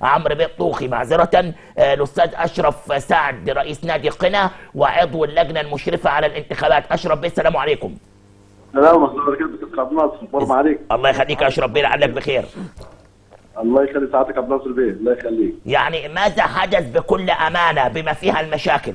عمرو بيه طوخي معذره آه، الاستاذ اشرف سعد رئيس نادي قنا وعضو اللجنه المشرفه على الانتخابات اشرف بيه السلام عليكم السلام ورحمه الله وبركاته دكتور عبد الناصر اخبار عليك الله يخليك يا اشرف بيه لعلك بخير الله يخلي سعادتك عبد الناصر بيه الله يخليك يعني ماذا حدث بكل امانه بما فيها المشاكل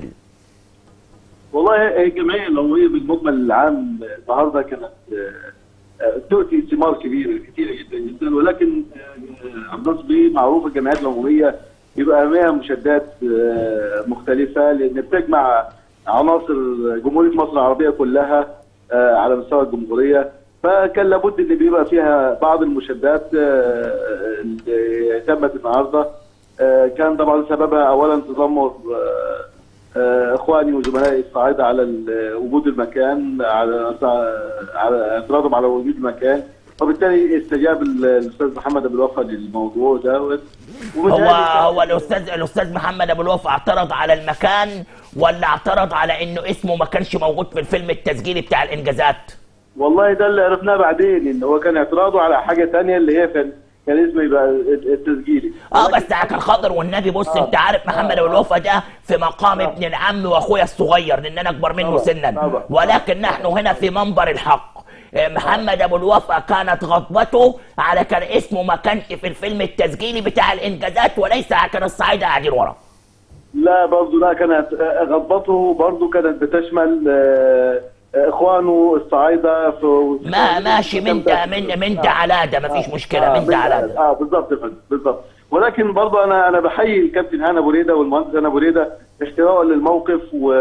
والله هي الجمعيه العموميه بالمجمل العام النهارده كانت آه، آه، تؤتي ثمار كبيره كثيره جدا جدا ولكن آه، عبد الناصر بيه معروف الجمعيات العموميه يبقى فيها مشادات آه، مختلفه لان بتجمع عناصر جمهوريه مصر العربيه كلها آه، على مستوى الجمهوريه فكان لابد ان بيبقى فيها بعض المشادات آه، اللي تمت النهارده آه، كان طبعا سببها اولا تذمر آه، آه، اخواني وزملائي الصعايده على ال- وجود المكان على على اعتراضهم على وجود المكان وبالتالي استجاب ال- الاستاذ محمد ابو الوفا للموضوع ده هو ومتهيألي هو الاستاذ الاستاذ محمد ابو الوفا اعترض على المكان ولا اعترض على انه اسمه ما كانش موجود في الفيلم التسجيلي بتاع الانجازات والله ده اللي عرفناه بعدين ان هو كان اعتراضه على حاجه ثانيه اللي هي كان كان اسمه يبقى التسجيلي اه بس عشان خاطر والنبي بص آه. انت عارف محمد ابو الوفا ده في مقام آه. ابن العم واخويا الصغير لان انا اكبر منه طبعا، سنا طبعا. ولكن نحن هنا في منبر الحق آه، محمد ابو الوفا كانت غضبته على كان اسمه ما كانش في الفيلم التسجيلي بتاع الانجازات وليس كان الصعايده قاعدين ورا لا برضه لا كانت آه، غضبته برضه كانت بتشمل آه، آه، اخوانه الصعايده في ما ماشي من ده من من ده على ده مفيش مشكله آه، من ده على ده اه بالظبط يا فندم بالظبط ولكن برضه انا انا بحيي الكابتن هنا بريده والمهندس هنا بريده احتواء للموقف و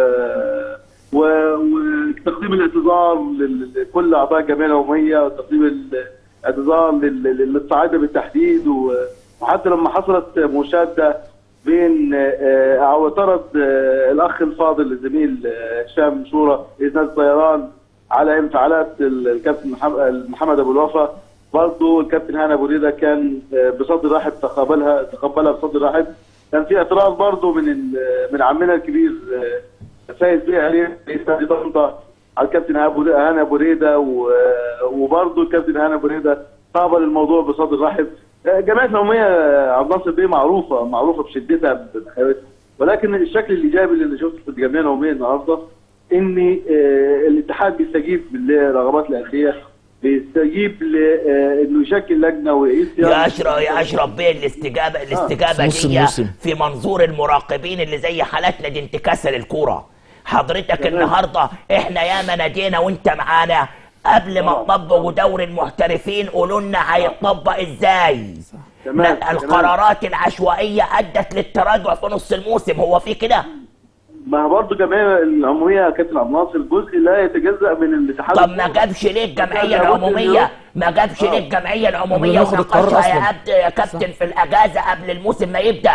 و وتقديم الاعتذار لل- لكل اعضاء الجمعيه العموميه وتقديم الاعتذار لل- لل- للصعايده بالتحديد و- وحتى لما حصلت مشاده بين آه، او اعترض آه، الاخ الفاضل الزميل آه، هشام شورى رئيس نادي الطيران على انفعالات ال- الكابتن محمد محمد ابو الوفا برضه الكابتن هاني ابو ريده كان آه، بصدر رحب تقابلها تقبلها بصدر رحب كان في اعتراض برضه من ال- من عمنا الكبير آه، فايز بيه عليه رئيس نادي طنطا على الكابتن ابو هاني ابو ريده و- وبرضه الكابتن هاني ابو ريده قابل الموضوع بصدر رحب آه، جمعيه العموميه آه، عبد الناصر بيه معروفه معروفه بشدتها بحيويتها ولكن الشكل الايجابي اللي انا شفته في الجمعيه العموميه النهارده ان آه، الاتحاد بيستجيب لرغبات الانديه بيستجيب لانه يشكل لجنه ويقيس يا اشرف يا اشرف بيه الاستجابه الاستجابه في نص دي الموسم. في منظور المراقبين اللي زي حالاتنا دي انتكاسه للكوره حضرتك النهارده احنا ياما نادينا وانت معانا قبل ما آه. تطبقوا دوري المحترفين قولوا لنا هيتطبق ازاي تمام، لا، تمام. القرارات العشوائيه ادت للتراجع في نص الموسم هو في كده ما هو برضه الجمعيه العموميه يا كابتن عبد الناصر جزء لا يتجزا من الاتحاد طب ما جابش ليه الجمعيه لابد العموميه إنه- ما جابش آه. ليه الجمعيه العموميه ناخد القرار وناقشها يا أصلاً. عبد يا كابتن في الاجازه قبل الموسم ما يبدا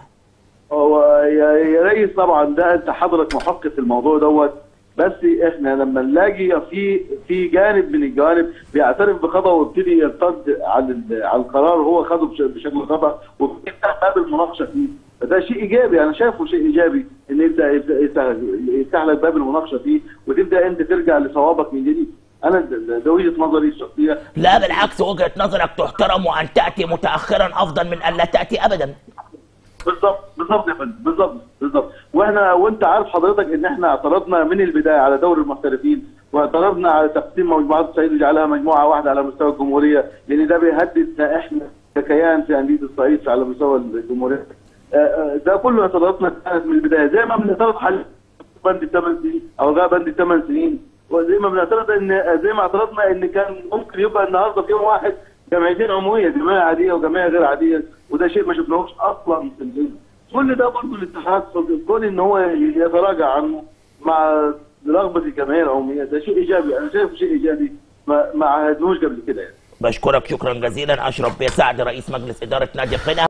هو يا يا ريس طبعا ده انت حضرتك محقق في الموضوع دوت بس احنا لما نلاقي في في جانب من الجوانب بيعترف بخطأ ويبتدي يرتد على ال- على القرار هو خده بش- بشكل خطأ وبيفتح باب المناقشه فيه فده شيء ايجابي انا شايفه شيء ايجابي ان يبدا يبدا يفتح يفتح لك باب المناقشه فيه وتبدا انت ترجع لصوابك من جديد انا ده- ده ده وجهه نظري الشخصيه لا بالعكس وجهة نظرك تحترم وأن تأتي متأخرا أفضل من أن لا تأتي أبدا بالظبط بالظبط يا فندم بالظبط بالظبط واحنا وانت عارف حضرتك ان احنا اعترضنا من البدايه على دوري المحترفين واعترضنا على تقسيم مجموعات الصعيد وجعلها مجموعه واحده على مستوى الجمهوريه لان ده بيهددنا احنا ككيان في انديه الصعيد على مستوى الجمهوريه آه، آه، ده كله اعتراضاتنا كانت من البدايه زي ما بنعترض حل بند الثمان سنين او الغاء بند الثمان سنين وزي ما بنعترض ان زي ما اعترضنا ان كان ممكن يبقى النهارده في يوم واحد جمعيتين عموميه جمعيه عاديه وجمعيه غير عاديه وده شيء ما شفناهوش اصلا في الفيلم كل ده برضه الاتحاد كون ان هو يتراجع عنه مع رغبه الجمعيه العموميه ده شيء ايجابي انا شايفه شيء ايجابي ما ما عهدناهوش قبل كده يعني بشكرك شكرا جزيلا أشرف بيه سعد رئيس مجلس إدارة نادي قنا